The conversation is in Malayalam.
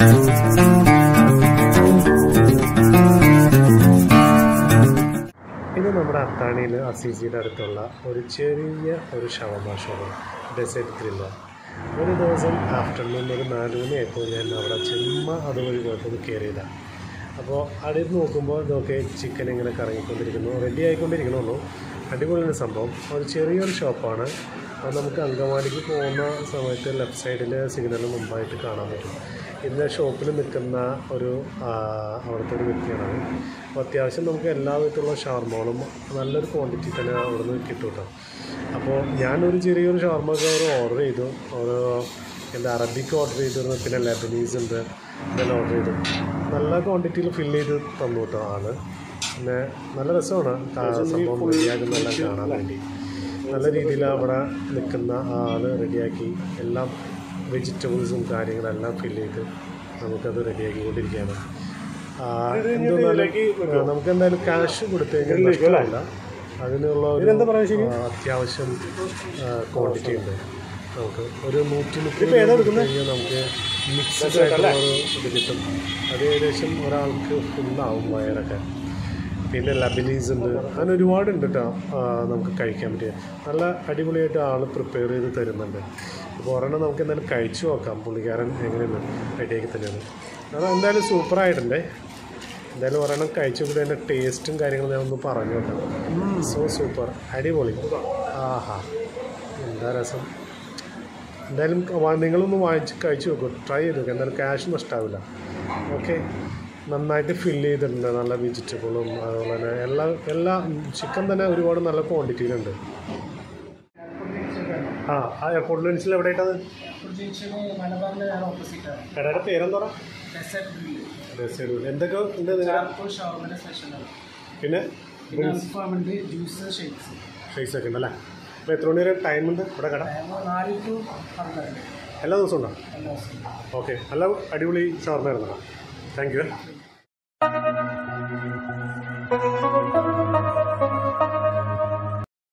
ഇത് നമ്മുടെ അത്താണിയിൽ അസീസിയുടെ അടുത്തുള്ള ഒരു ചെറിയ ഒരു ഷവർമ ഷോപ്പാണ് ഡെസേർട്ട് ഗ്രില്ല ഒരു ദിവസം ആഫ്റ്റർനൂൺ ഒരു നാല് മണിയായപ്പോൾ ഞാൻ അവിടെ ചുമ്മാ അതുവഴി പോയപ്പോൾ കയറിയതാണ് അപ്പോൾ അവിടെ നോക്കുമ്പോൾ ഇതൊക്കെ ചിക്കൻ ഇങ്ങനെ കറങ്ങിക്കൊണ്ടിരിക്കുന്നു റെഡി ആയിക്കൊണ്ടിരിക്കണുള്ളൂ അടിപൊളിയാണ് സംഭവം ഒരു ചെറിയൊരു ഷോപ്പാണ് അത് നമുക്ക് അങ്കമാലിക്ക് പോകുന്ന സമയത്ത് ലെഫ്റ്റ് സൈഡിൽ സിഗ്നലിന് മുമ്പായിട്ട് കാണാൻ പറ്റും ഇന്ന് ഷോപ്പിൽ നിൽക്കുന്ന ഒരു ആ, അവിടുത്തെ ഒരു വ്യക്തിയാണ് അപ്പോൾ അത്യാവശ്യം നമുക്ക് എല്ലാ വിധത്തിലുള്ള ഷവർമകളും നല്ലൊരു ക്വാണ്ടിറ്റി തന്നെ അവിടുന്ന് കിട്ടും കേട്ടോ അപ്പോൾ ഞാനൊരു ചെറിയൊരു ഷവർമ കവർ ഓർഡർ ചെയ്തു ഒരു എന്താ അറബിക്ക് ഓർഡർ ചെയ്തിരുന്നു പിന്നെ ലെബനീസ് ഉണ്ട് ഇതെല്ലാം ഓർഡർ ചെയ്തു നല്ല ക്വാണ്ടിറ്റിയിൽ ഫില്ല് ചെയ്ത് തന്നു കേട്ടോ ആണ് പിന്നെ നല്ല രസമാണ് കാ- സംഭവം റെഡിയാക്കുന്നതെല്ലാം കാണാൻ വേണ്ടി നല്ല രീതിയിൽ അവിടെ നിൽക്കുന്ന ആൾ റെഡിയാക്കി എല്ലാം വെജിറ്റബിൾസും കാര്യങ്ങളെല്ലാം ഫില്ല് ചെയ്ത് നമുക്കത് റെഡിയാക്കിക്കൊണ്ടിരിക്കുകയാണ് ആ, എന്തെന്നാലും ആ, നമുക്ക് എന്തായാലും ക്യാഷ് കൊടുത്തു കഴിഞ്ഞാൽ നഷ്ടമില്ല അതിനുള്ള ഒരു ആ, അത്യാവശ്യം ക്വാണ്ടിറ്റി ഉണ്ട് നമുക്ക് ഒരു നൂറ്റി മുപ്പത് കഴിഞ്ഞാൽ നമുക്ക് മിക്സഡ് ആയിട്ടുള്ള ഒരു ഇത് കിട്ടും അത് ഏകദേശം ഒരാൾക്ക് ഫുള്ളാവും വയറൊക്കെ പിന്നെ ലബനീസ് ഉണ്ട് അങ്ങനെ ഒരുപാടുണ്ട് കേട്ടോ ആ, നമുക്ക് കഴിക്കാൻ പറ്റിയ നല്ല അടിപൊളിയായിട്ട് ആൾ പ്രിപ്പയർ ചെയ്ത് തരുന്നുണ്ട് അപ്പോൾ ഒരെണ്ണം നമുക്ക് എന്തായാലും കഴിച്ചു നോക്കാം പുള്ളിക്കാരൻ എങ്ങനെയാണ് റെഡിയാക്കി തന്നെയാണ് അത് എന്തായാലും സൂപ്പറായിട്ടുണ്ടേ എന്തായാലും ഒരെണ്ണം കഴിച്ചു കൂടി അതിൻ്റെ ടേസ്റ്റും കാര്യങ്ങളും ഞാൻ ഒന്ന് പറഞ്ഞു നോക്കാം സോ സൂപ്പർ അടിപൊളി ആഹാ എന്താ രസം എന്തായാലും വാ- നിങ്ങളൊന്ന് വാങ്ങിച്ച് കഴിച്ച് നോക്കൂ ട്രൈ ചെയ്ത് നോക്കുക എന്തായാലും ക്യാഷ് നഷ്ടാവില്ല ഓക്കെ നന്നായിട്ട് ഫില്ല് ചെയ്തിട്ടുണ്ട് നല്ല വെജിറ്റബിളും അതുപോലെ തന്നെ എല്ലാ എല്ലാ ചിക്കൻ തന്നെ ഒരുപാട് നല്ല ക്വാണ്ടിറ്റിയിലുണ്ട് ആ ആ എയർപോർട്ട് ലെൻസിൽ എവിടെയായിട്ടത് മലബാറിന്റെ ഓപ്പോസിറ്റ് ആണ് കടയുടെ പേരെന്താ ഡെസേർട്ട് ഗ്രില്ല് ഡെസേർട്ട് എന്തൊക്കെ ഉണ്ട് ഇതിന്? ചാർക്കോൾ ഷവർമയുടെ സ്പെഷ്യലാണ് പിന്നെ പിന്നെ അൽഫാമുണ്ട് ജ്യൂസ് ഷേക്സ് ഷേക്സ് ഒക്കെ ഉണ്ടല്ലേ അപ്പോൾ എത്ര മണി വരെ ടൈം ഉണ്ട് ഇവിടെ കട നാല് ടു പന്ത്രണ്ട് എല്ലാ ദിവസവും ഉണ്ടോ എല്ലാ ദിവസവും ഓക്കെ നല്ല അടിപൊളി ഷവർമ്മ ആയിരുന്നു താങ്ക് യു